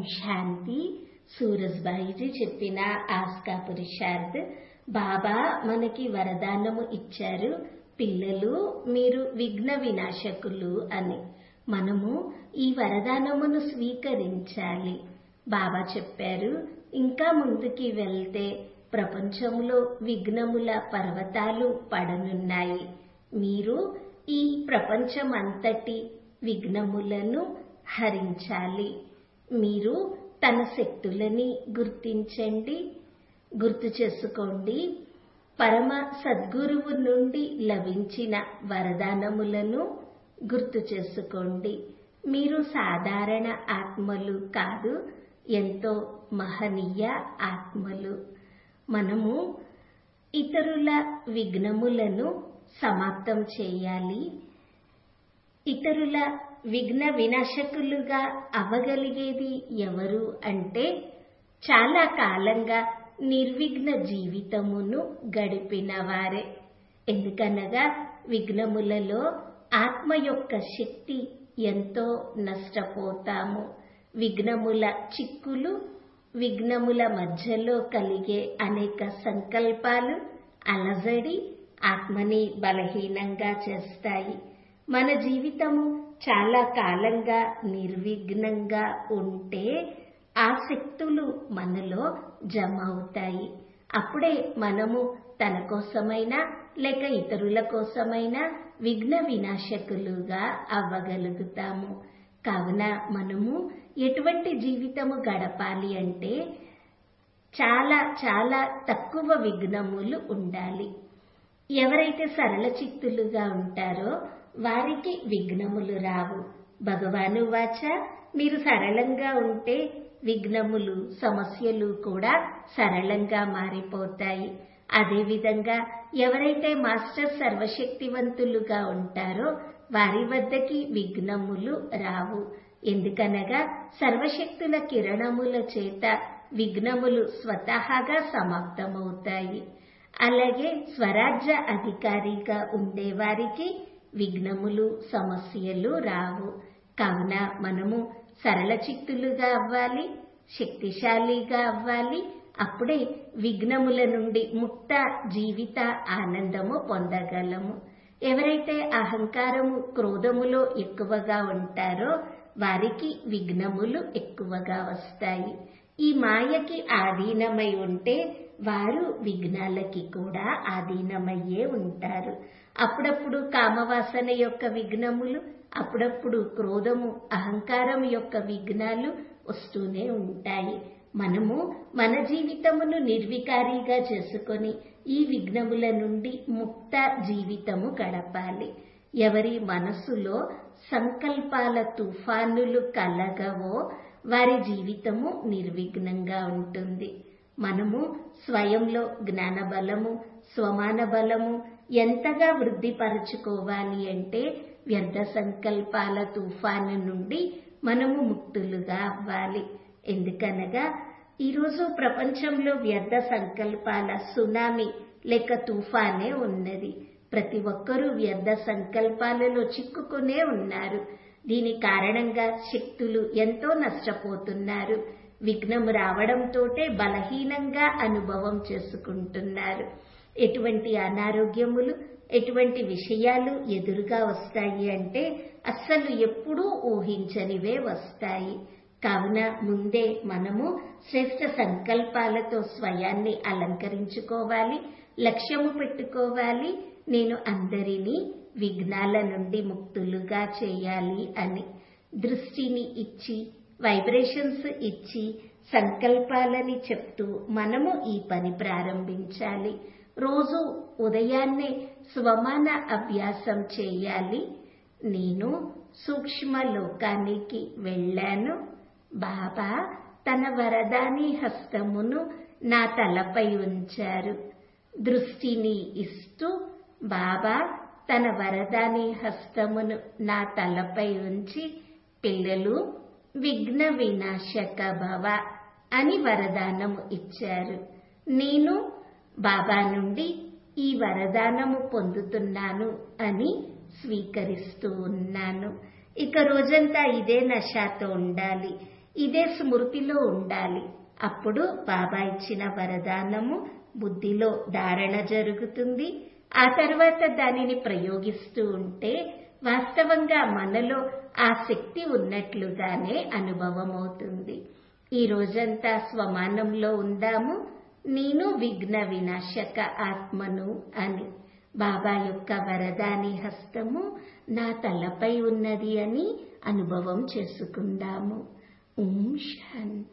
శాంతి సూరజ్బాయిజీ చెప్పిన ఆస్కా పురుషార్థ్ బాబా మనకి వరదానము ఇచ్చారు పిల్లలు మీరు విఘ్న వినాశకులు అని మనము ఈ వరదానమును స్వీకరించాలి బాబా చెప్పారు ఇంకా ముందుకి వెళ్తే ప్రపంచంలో విఘ్నముల పర్వతాలు పడనున్నాయి మీరు ఈ ప్రపంచమంతటి విఘ్నములను హరించాలి మీరు తన శక్తులని గుర్తించండి గుర్తు చేసుకోండి పరమ సద్గురువు నుండి లభించిన వరదానములను గుర్తు చేసుకోండి మీరు సాధారణ ఆత్మలు కాదు ఎంతో మహనీయ ఆత్మలు మనము ఇతరుల విఘ్నములను సమాప్తం చేయాలి ఇతరుల విఘ్న వినాశకులుగా అవ్వగలిగేది ఎవరు అంటే చాలా కాలంగా నిర్విఘ్న జీవితమును గడిపిన వారే ఎందుకనగా విఘ్నములలో ఆత్మ యొక్క శక్తి ఎంతో నష్టపోతాము విఘ్నముల చిక్కులు విఘ్నముల మధ్యలో కలిగే అనేక సంకల్పాలు అలజడి ఆత్మని బలహీనంగా చేస్తాయి మన జీవితము చాలా కాలంగా నిర్విఘ్నంగా ఉంటే ఆ శక్తులు మనలో జమ అవుతాయి అప్పుడే మనము తన కోసమైనా లేక ఇతరుల కోసమైనా విఘ్న వినాశకులుగా అవ్వగలుగుతాము కావున మనము ఎటువంటి జీవితము గడపాలి అంటే చాలా చాలా తక్కువ విఘ్నములు ఉండాలి ఎవరైతే సరళ చిత్తులుగా ఉంటారో వారికి విఘ్నములు రావు భగవాను వాచ మీరు సరళంగా ఉంటే విఘ్నములు సమస్యలు కూడా సరళంగా మారిపోతాయి అదేవిధంగా ఎవరైతే మాస్టర్ సర్వశక్తివంతులుగా ఉంటారో వారి వద్దకి విఘ్నములు రావు ఎందుకనగా సర్వశక్తుల కిరణముల చేత విఘ్నములు స్వతహాగా సమాప్తమవుతాయి అలాగే స్వరాజ్య అధికారిగా ఉండేవారికి విఘ్నములు సమస్యలు రావు కావున మనము సరళ చిత్తులుగా అవ్వాలి శక్తిశాలిగా అవ్వాలి అప్పుడే విఘ్నముల నుండి ముక్త జీవిత ఆనందము పొందగలము ఎవరైతే అహంకారము క్రోధములో ఎక్కువగా ఉంటారో వారికి విఘ్నములు ఎక్కువగా వస్తాయి ఈ మాయకి ఆధీనమై ఉంటే వారు విఘ్నాలకి కూడా ఆధీనమయ్యే ఉంటారు అప్పుడప్పుడు కామవాసన యొక్క విఘ్నములు అప్పుడప్పుడు క్రోధము అహంకారం యొక్క విఘ్నాలు వస్తూనే ఉంటాయి మనము మన జీవితమును నిర్వికారిగా చేసుకొని ఈ విఘ్నముల నుండి ముక్త జీవితము గడపాలి ఎవరి మనసులో సంకల్పాల తుఫానులు కలగవో వారి జీవితము నిర్విఘ్నంగా ఉంటుంది మనము స్వయంలో జ్ఞాన బలము స్వమాన బలము ఎంతగా వృద్ధిపరచుకోవాలి అంటే వ్యర్థ సంకల్పాల తుఫాను నుండి మనము ముక్తులుగా అవ్వాలి ఎందుకనగా ఈరోజు ప్రపంచంలో వ్యర్థ సంకల్పాల సునామీ లేక తుఫానే ఉన్నది ప్రతి ఒక్కరూ వ్యర్థ సంకల్పాలలో చిక్కుకునే ఉన్నారు దీని కారణంగా శక్తులు ఎంతో నష్టపోతున్నారు విఘ్నం రావడంతోటే బలహీనంగా అనుభవం చేసుకుంటున్నారు ఎటువంటి అనారోగ్యములు ఎటువంటి విషయాలు ఎదురుగా వస్తాయి అంటే అస్సలు ఎప్పుడూ ఊహించనివే వస్తాయి కావున ముందే మనము శ్రేష్ట సంకల్పాలతో స్వయాన్ని అలంకరించుకోవాలి లక్ష్యము పెట్టుకోవాలి నేను అందరినీ విఘ్నాల నుండి ముక్తులుగా చేయాలి అని దృష్టిని ఇచ్చి వైబ్రేషన్స్ ఇచ్చి సంకల్పాలని చెప్తూ మనము ఈ పని ప్రారంభించాలి రోజు ఉదయాన్నే స్వమాన అభ్యాసం చేయాలి నేను సూక్ష్మ లోకానికి వెళ్ళాను బాబా తన వరదాని హస్తమును నా తలపై ఉంచారు దృష్టిని ఇస్తూ బాబా తన వరదాని హస్తమును నా తలపై ఉంచి పిల్లలు విఘ్న వినాశక భవ అని వరదానము ఇచ్చారు నేను బాబా నుండి ఈ వరదానము పొందుతున్నాను అని స్వీకరిస్తూ ఉన్నాను ఇక రోజంతా ఇదే నషాతో ఉండాలి ఇదే స్మృతిలో ఉండాలి అప్పుడు బాబా ఇచ్చిన వరదానము బుద్ధిలో ధారణ జరుగుతుంది ఆ తర్వాత దానిని ప్రయోగిస్తూ ఉంటే వాస్తవంగా మనలో ఆ శక్తి ఉన్నట్లుగానే అనుభవం అవుతుంది ఈ రోజంతా స్వమానంలో ఉందాము నేను విఘ్న వినాశక ఆత్మను అని బాబా యొక్క వరదాని హస్తము నా తలపై ఉన్నది అని అనుభవం చేసుకుందాము ఓం శాంతి